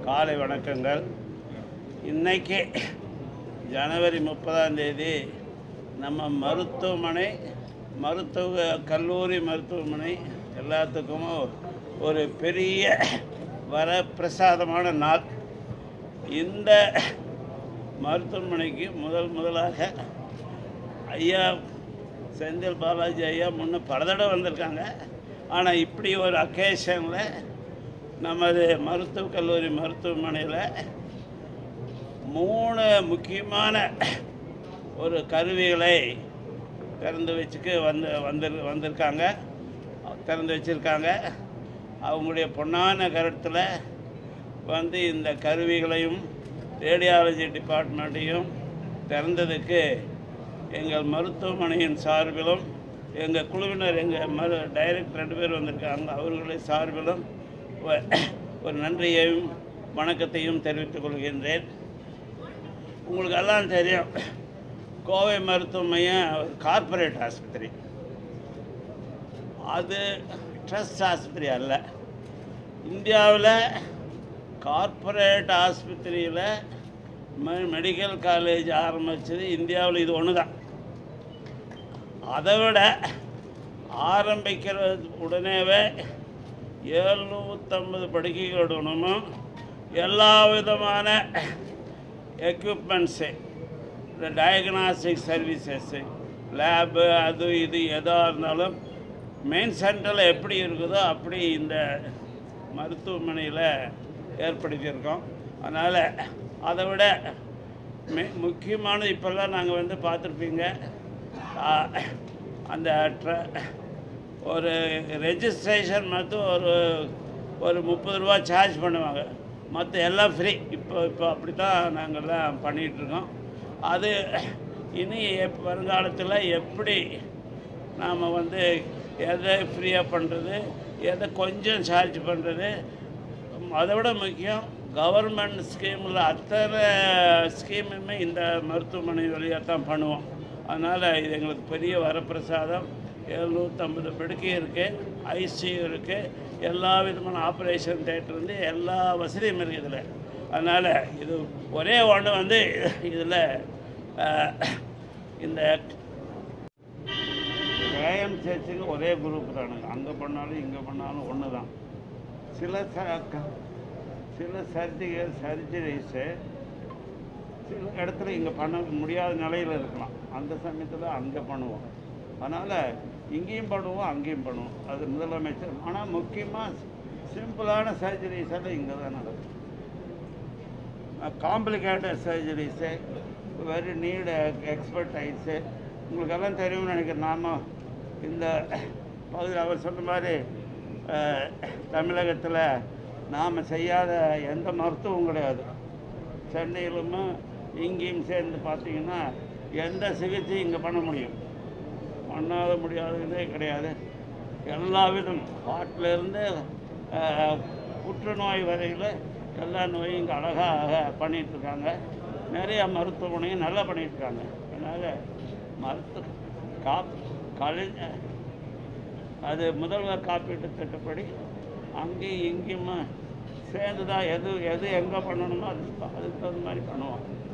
காலை வணக்கங்கள் இன்னைக்கு ஜனவரி முப்பதாம் தேதி நம்ம மருத்துவமனை மருத்துவ கல்லூரி மருத்துவமனை எல்லாத்துக்கும் ஒரு பெரிய வரப்பிரசாதமான நாள் இந்த மருத்துவமனைக்கு முதல் முதலாக ஐயா செந்தில் பாலாஜி ஐயா முன்ன பல தடவை வந்திருக்காங்க ஆனால் இப்படி ஒரு அக்கேஷனில் நமது மருத்துவக் கல்லூரி மருத்துவமனையில் மூணு முக்கியமான ஒரு கருவிகளை திறந்து வச்சுக்கு வந்து வந்து வந்திருக்காங்க திறந்து வச்சுருக்காங்க அவங்களுடைய பொன்னான கருத்தில் வந்து இந்த கருவிகளையும் ரேடியாலஜி டிபார்ட்மெண்ட்டையும் திறந்ததுக்கு எங்கள் மருத்துவமனையின் சார்பிலும் எங்கள் குழுவினர் எங்கள் மரு டைரக்டர் ரெண்டு பேர் வந்திருக்காங்க அவர்களை சார்பிலும் ஒ- ஒரு நன்றியையும் வணக்கத்தையும் தெரிவித்துக் கொள்கின்றேன் உங்களுக்கு எல்லாம் தெரியும் கோவை மருத்துவ மையம் ஒரு கார்ப்பரேட் ஆஸ்பத்திரி அது ட்ரஸ்ட் ஆஸ்பத்திரி அல்ல இந்தியாவில் கார்ப்பரேட் ஆஸ்பத்திரியில் மெடிக்கல் காலேஜ் ஆரம்பித்தது இந்தியாவில் இது ஒன்று தான் அதை விட ஆரம்பிக்கிறது உடனேவே எழுநூற்றம்பது படுக்கைகளுடனும் எல்லா விதமான எக்யூப்மெண்ட்ஸு இந்த டயக்னாஸ்டிக் சர்வீசஸ்ஸு லேபு அது இது எதாக இருந்தாலும் மெயின் சென்டரில் எப்படி இருக்குதோ அப்படி இந்த மருத்துவமனையில் ஏற்படுத்தியிருக்கோம் அதனால் அதை விட மெ முக்கியமானது இப்போல்லாம் நாங்கள் வந்து பார்த்துருப்பீங்க ஆ, அந்த ட்ர ஒரு ரெஜிஸ்ட்ரேஷன் மட்டும் ஒரு ஒரு முப்பது ரூபா சார்ஜ் பண்ணுவாங்க மற்ற எல்லாம் ஃப்ரீ இப்போ இப்போ அப்படி தான் நாங்கள்லாம் பண்ணிகிட்ருக்கோம் அது இனி எப் வருங்காலத்தில் எப்படி நாம் வந்து எதை ஃப்ரீயாக பண்ணுறது எதை கொஞ்சம் சார்ஜ் பண்ணுறது அதை விட முக்கியம் கவர்மெண்ட் ஸ்கீமில் அத்தனை ஸ்கீமுமே இந்த மருத்துவமனை வழியாக தான் பண்ணுவோம் அதனால் இது எங்களுக்கு பெரிய வரப்பிரசாதம் எழுநூற்றம்பது படுக்கை இருக்குது ஐசியூ இருக்குது எல்லா விதமான ஆப்ரேஷன் தேட்டர் வந்து எல்லா வசதியும் இருக்குது இதில் அதனால் இது ஒரே ஒன்று வந்து இதில் இந்த ஏஎம் சேர்ச்சுக்கு ஒரே குரூப் தானுங்க அங்கே பண்ணாலும் இங்கே பண்ணாலும் ஒன்று தான் சில ச க- சில சர்ஜிகள் சர்ஜரிஸு சில இடத்துல இங்கே பண்ண முடியாத நிலையில் இருக்கலாம் அந்த சமயத்தில் அங்கே பண்ணுவோம் அதனால் இங்கேயும் பண்ணுவோம் அங்கேயும் பண்ணுவோம் அது முதலமைச்சர் ஆனால் முக்கியமாக சிம்பிளான சர்ஜரிஸ் எல்லாம் இங்கே தான் நடக்கும் complicated surgeries very need expertise உங்களுக்கு எல்லாம் தெரியும்னு நினைக்கிறேன் நாம இந்த பகுதியில் அவர் சொன்ன மாதிரி அஹ், தமிழகத்தில் நாம் செய்யாத எந்த மருத்துவம் கிடையாது சென்னையிலும் இங்கேயும் சேர்ந்து பார்த்தீங்கன்னா எந்த சிகிச்சையும் இங்கே பண்ண முடியும் பண்ணாத முடியாததே கிடையாது எல்லா விதம் ஹார்ட்லேருந்து புற்றுநோய் வரையில் எல்லா நோயும் இங்கே அழகாக பண்ணிகிட்ருக்காங்க நிறைய மருத்துவமனையும் நல்லா பண்ணிகிட்ருக்காங்க அதனால் மருத்துவ காப் கலைஞர் அது முதல்வர் காப்பீட்டு திட்டப்படி அங்கேயும் இங்கேயும் சேர்ந்து தான் எது எது எங்கே பண்ணணுமோ அது அதுக்கு தகுந்த மாதிரி பண்ணுவோம்